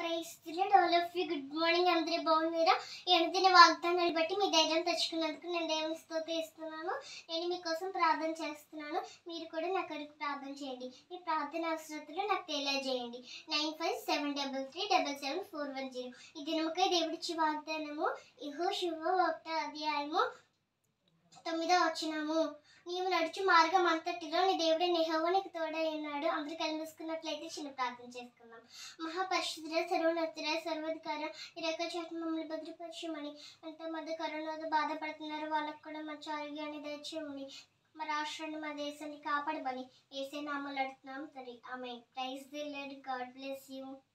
price all of you good morning అందరూ బాగున్నారా ఎనిదిన వాగ్దానాలు బట్టి మీ ధైర్యం తెచ్చుకున్నందుకు నేను దేవుని స్తోత్రం ఇస్తున్నాను నేను మీకోసం ప్రార్థన చేస్తున్నాను మీరు కూడా నా కొరకు ప్రార్థన చేయండి మీ ప్రార్థన అవసరతలు నాకు తెలియజేయండి nine five seven double three double seven four one zero ఈ దినముకై దేవుడిచ్చి వాగ్దానము ఇహో శుభ ఒకట అధ్యాయము తొమ్మిదో వచ్చినాము నీవు నడుచు మార్గం అంతటిలో నీ దేవుడే నిహవ నీకు తోడై ఉన్నాడు అందరూ కలిసి చిన్న ప్రార్థన చేసుకుందాం మహాపరిశుద్ధ సర్వోన్నతుడ సర్వాధికార ఈ రక చేత మమ్మల్ని భద్రపరచమని ఎంతోమంది కరోనాతో బాధపడుతున్నారు వాళ్ళకు కూడా మంచి ఆరోగ్యాన్ని దయచేయమని మా రాష్ట్రాన్ని మా దేశాన్ని కాపాడమని ఏసే నామాలు అడుగుతున్నాం సరే ఆమె praise the Lord God bless you